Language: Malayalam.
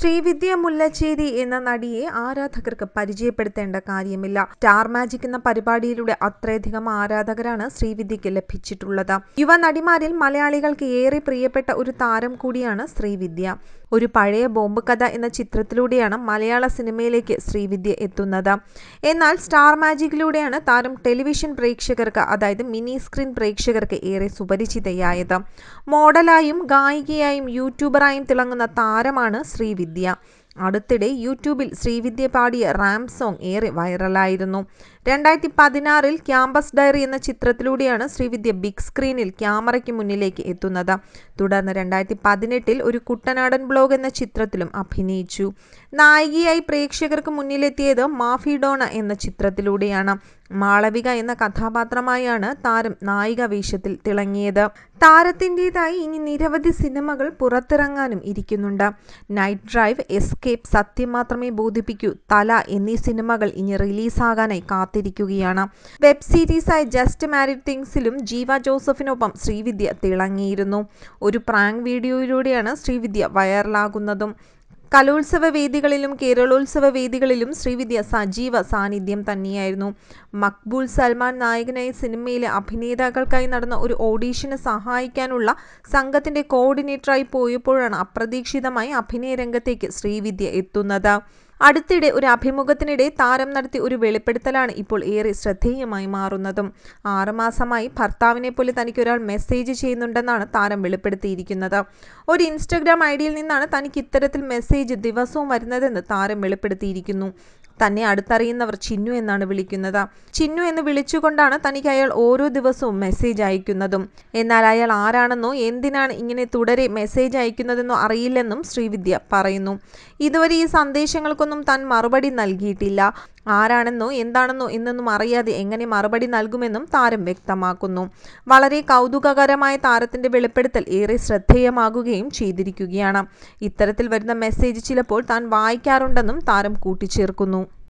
ശ്രീവിദ്യ മുല്ലച്ചേരി എന്ന നടിയെ ആരാധകർക്ക് പരിചയപ്പെടുത്തേണ്ട കാര്യമില്ല സ്റ്റാർ മാജിക് എന്ന പരിപാടിയിലൂടെ അത്രയധികം ആരാധകരാണ് ശ്രീവിദ്യയ്ക്ക് ലഭിച്ചിട്ടുള്ളത് യുവ നടിമാരിൽ മലയാളികൾക്ക് ഏറെ പ്രിയപ്പെട്ട ഒരു താരം കൂടിയാണ് ശ്രീവിദ്യ ഒരു പഴയ ബോംബ് കഥ എന്ന ചിത്രത്തിലൂടെയാണ് മലയാള സിനിമയിലേക്ക് ശ്രീവിദ്യ എത്തുന്നത് എന്നാൽ സ്റ്റാർ മാജിക്കിലൂടെയാണ് താരം ടെലിവിഷൻ പ്രേക്ഷകർക്ക് അതായത് മിനി സ്ക്രീൻ പ്രേക്ഷകർക്ക് ഏറെ സുപരിചിതയായത് മോഡലായും ഗായികയായും യൂട്യൂബറായും തിളങ്ങുന്ന താരമാണ് ശ്രീവിദ്യ അടുത്തിടെ യൂട്യൂബിൽ ശ്രീവിദ്യ പാടിയ റാം സോങ് ഏറെ വൈറലായിരുന്നു രണ്ടായിരത്തി പതിനാറിൽ ക്യാമ്പസ് ഡയറി എന്ന ചിത്രത്തിലൂടെയാണ് ശ്രീവിദ്യ ബിഗ് സ്ക്രീനിൽ ക്യാമറയ്ക്ക് മുന്നിലേക്ക് എത്തുന്നത് തുടർന്ന് രണ്ടായിരത്തി പതിനെട്ടിൽ ഒരു കുട്ടനാടൻ ബ്ലോഗ് എന്ന ചിത്രത്തിലും അഭിനയിച്ചു നായികയായി പ്രേക്ഷകർക്ക് മുന്നിലെത്തിയത് മാഫിഡോണ എന്ന ചിത്രത്തിലൂടെയാണ് മാളവിക എന്ന കഥാപാത്രമായാണ് താരം നായിക വേഷത്തിൽ തിളങ്ങിയത് താരത്തിൻ്റെതായി ഇനി നിരവധി സിനിമകൾ പുറത്തിറങ്ങാനും ഇരിക്കുന്നുണ്ട് നൈറ്റ് ഡ്രൈവ് എസ്കേപ്പ് സത്യം മാത്രമേ ബോധിപ്പിക്കൂ തല എന്നീ സിനിമകൾ ഇനി റിലീസാകാനായി കാത്തിരിക്കുകയാണ് വെബ് സീരീസായ ജസ്റ്റ് മാരിഡ് തിങ്സിലും ജീവ ജോസഫിനൊപ്പം ശ്രീവിദ്യ തിളങ്ങിയിരുന്നു ഒരു പ്രാങ്ക് വീഡിയോയിലൂടെയാണ് ശ്രീവിദ്യ വൈറലാകുന്നതും കലോത്സവ വേദികളിലും കേരളോത്സവ വേദികളിലും ശ്രീവിദ്യ സജീവ സാന്നിധ്യം തന്നെയായിരുന്നു മക്ബൂൽ സൽമാൻ നായകനായ സിനിമയിലെ അഭിനേതാക്കൾക്കായി നടന്ന ഒരു ഓഡീഷന് സഹായിക്കാനുള്ള സംഘത്തിന്റെ കോർഡിനേറ്ററായി പോയപ്പോഴാണ് അപ്രതീക്ഷിതമായി അഭിനയ രംഗത്തേക്ക് ശ്രീവിദ്യ എത്തുന്നത് അടുത്തിടെ ഒരു അഭിമുഖത്തിനിടെ താരം നടത്തിയ ഒരു വെളിപ്പെടുത്തലാണ് ഇപ്പോൾ ഏറെ ശ്രദ്ധേയമായി മാറുന്നതും ആറുമാസമായി ഭർത്താവിനെ പോലെ തനിക്ക് ഒരാൾ മെസ്സേജ് ചെയ്യുന്നുണ്ടെന്നാണ് താരം വെളിപ്പെടുത്തിയിരിക്കുന്നത് ഒരു ഇൻസ്റ്റഗ്രാം ഐ ഡിയിൽ നിന്നാണ് തനിക്ക് ഇത്തരത്തിൽ മെസ്സേജ് ദിവസവും വരുന്നതെന്ന് താരം വെളിപ്പെടുത്തിയിരിക്കുന്നു തന്നെ അടുത്തറിയുന്നവർ ചിന്നു എന്നാണ് വിളിക്കുന്നത് ചിന്നു എന്ന് വിളിച്ചുകൊണ്ടാണ് തനിക്ക് അയാൾ ഓരോ ദിവസവും മെസ്സേജ് അയക്കുന്നതും എന്നാൽ അയാൾ ആരാണെന്നോ എന്തിനാണ് ഇങ്ങനെ തുടരെ മെസ്സേജ് അയക്കുന്നതെന്നോ അറിയില്ലെന്നും ശ്രീവിദ്യ പറയുന്നു ഇതുവരെ ഈ സന്ദേശങ്ങൾക്കൊന്നും താൻ മറുപടി നൽകിയിട്ടില്ല ആരാണെന്നോ എന്താണെന്നോ എന്നൊന്നും അറിയാതെ എങ്ങനെ മറുപടി നൽകുമെന്നും താരം വ്യക്തമാക്കുന്നു വളരെ കൗതുകകരമായ താരത്തിന്റെ വെളിപ്പെടുത്തൽ ഏറെ ശ്രദ്ധേയമാകുകയും ചെയ്തിരിക്കുകയാണ് ഇത്തരത്തിൽ വരുന്ന മെസ്സേജ് ചിലപ്പോൾ താൻ വായിക്കാറുണ്ടെന്നും താരം കൂട്ടിച്ചേർക്കുന്നു